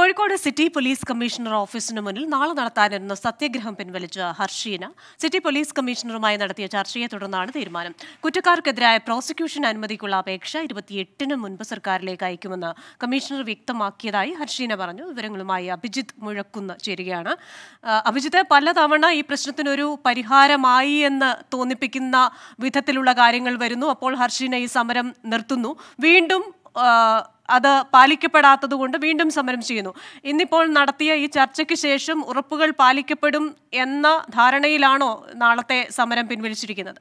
Kozhikode city police commissioner ഓഫീസിന് മുന്നിൽ നാളെ നടത്താനിരുന്ന സത്യഗ്രഹം പിൻവലിച്ച ഹർഷീന സിറ്റി പോലീസ് കമ്മീഷണറുമായി നടത്തിയ ചർച്ചയെ തുടർന്നാണ് തീരുമാനം കുറ്റക്കാർക്കെതിരായ പ്രോസിക്യൂഷൻ അനുമതിക്കുള്ള അപേക്ഷ ഇരുപത്തിയെട്ടിന് മുൻപ് സർക്കാരിലേക്ക് അയക്കുമെന്ന് കമ്മീഷണർ വ്യക്തമാക്കിയതായി ഹർഷീന പറഞ്ഞു വിവരങ്ങളുമായി അഭിജിത്ത് മുഴക്കുന്ന് ചേരുകയാണ് ആ, അഭിജിത്ത് പലതവണ ഈ പ്രശ്നത്തിനൊരു പരിഹാരമായി എന്ന് തോന്നിപ്പിക്കുന്ന വിധത്തിലുള്ള കാര്യങ്ങൾ വരുന്നു അപ്പോൾ ഹർഷീന ഈ സമരം നിർത്തുന്നു വീണ്ടും ആ, അത് പാലിക്കപ്പെടാത്തത് കൊണ്ട് വീണ്ടും സമരം ചെയ്യുന്നു ഇന്നിപ്പോൾ നടത്തിയ ഈ ചർച്ചയ്ക്ക് ശേഷം ഉറപ്പുകൾ പാലിക്കപ്പെടും എന്ന ധാരണയിലാണോ നാളത്തെ സമരം പിൻവലിച്ചിരിക്കുന്നത്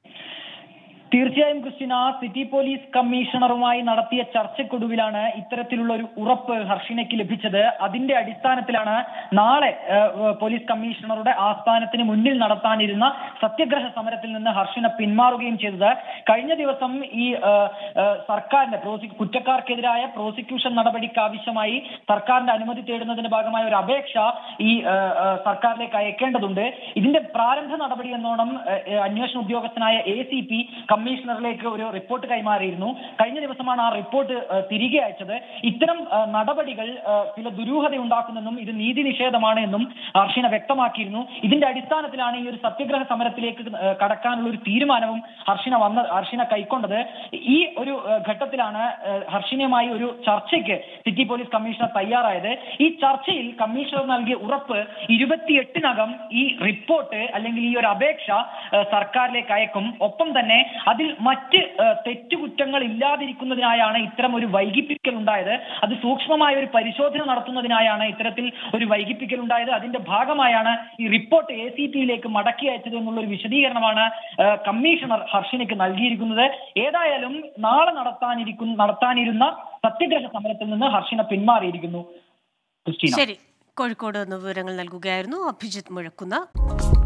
തീർച്ചയായും ക്രിസ്റ്റിന സിറ്റി പോലീസ് കമ്മീഷണറുമായി നടത്തിയ ചർച്ചയ്ക്കൊടുവിലാണ് ഇത്തരത്തിലുള്ള ഒരു ഉറപ്പ് ഹർഷിനയ്ക്ക് ലഭിച്ചത് അതിന്റെ അടിസ്ഥാനത്തിലാണ് നാളെ ഏഹ്, പോലീസ് കമ്മീഷണറുടെ ആസ്ഥാനത്തിന് മുന്നിൽ നടത്താനിരുന്ന സത്യഗ്രഹ സമരത്തിൽ നിന്ന് ഹർഷിന പിന്മാറുകയും ചെയ്തത് കഴിഞ്ഞ ദിവസം ഈ ഏഹ്, ഏഹ്, സർക്കാരിന്റെ പ്രോസി കുറ്റക്കാർക്കെതിരായ പ്രോസിക്യൂഷൻ നടപടിക്ക് ആവശ്യമായി സർക്കാരിന്റെ അനുമതി തേടുന്നതിന്റെ ഭാഗമായ ഒരു അപേക്ഷ ഈ ഏഹ്, ഏഹ്, സർക്കാരിലേക്ക് അയക്കേണ്ടതുണ്ട് ഇതിന്റെ പ്രാരംഭ നടപടി എന്നോണം ഏഹ്, ഏഹ്, അന്വേഷണ ഉദ്യോഗസ്ഥനായ എ സി പി കമ്മീഷണറിലേക്ക് ഒരു റിപ്പോർട്ട് കൈമാറിയിരുന്നു കഴിഞ്ഞ ദിവസമാണ് ആ റിപ്പോർട്ട് ഏഹ്, തിരികെ അയച്ചത് ഇത്തരം ഏഹ്, നടപടികൾ ഏഹ്, ചില ദുരൂഹത ഉണ്ടാക്കുന്നെന്നും ഇത് നീതി നിഷേധമാണ് എന്നും ഹർഷിന വ്യക്തമാക്കിയിരുന്നു ഇതിന്റെ അടിസ്ഥാനത്തിലാണ് ഈ ഒരു സത്യഗ്രഹ സമരത്തിലേക്ക് ഏഹ്, കടക്കാനുള്ള ഒരു തീരുമാനവും ഹർഷിന വന്ന ഹർഷിന കൈക്കൊണ്ടത് ഈ ഒരു ഏഹ്, ഘട്ടത്തിലാണ് ഏഹ്, ഹർഷിനയുമായി ഒരു ചർച്ചയ്ക്ക് സിറ്റി പോലീസ് കമ്മീഷണർ തയ്യാറായത് ഈ ചർച്ചയിൽ കമ്മീഷണർ നൽകിയ ഉറപ്പ് ഇരുപത്തിയെട്ടിനകം ഈ റിപ്പോർട്ട് അല്ലെങ്കിൽ ഈ ഒരു അപേക്ഷ ഏഹ്, സർക്കാരിലേക്ക് അയക്കും ഒപ്പം തന്നെ അതിൽ മറ്റ് ഏഹ്, തെറ്റുകുറ്റങ്ങൾ ഇല്ലാതിരിക്കുന്നതിനായാണ് ഇത്തരം ഒരു വൈകിപ്പിക്കൽ ഉണ്ടായത് അത് സൂക്ഷ്മമായ ഒരു പരിശോധന നടത്തുന്നതിനായാണ് ഇത്തരത്തിൽ ഒരു വൈകിപ്പിക്കൽ ഉണ്ടായത് അതിന്റെ ഭാഗമായാണ് ഈ റിപ്പോർട്ട് എ സി പിയിലേക്ക് മടക്കി അയച്ചത് എന്നുള്ള ഒരു വിശദീകരണമാണ് ഏഹ്, കമ്മീഷണർ ഹർഷിനയ്ക്ക് നൽകിയിരിക്കുന്നത് ഏതായാലും നാളെ നടത്താനിരിക്കുന്ന നടത്താനിരുന്ന സത്യഗ്രഹ സമരത്തിൽ നിന്ന് ഹർഷിന പിന്മാറിയിരിക്കുന്നു ക്രിസ്റ്റീന ശരി കോഴിക്കോട് നിന്ന് വിവരങ്ങൾ നൽകുകയായിരുന്നു അഭിജിത്ത് മുഴക്കുന്ന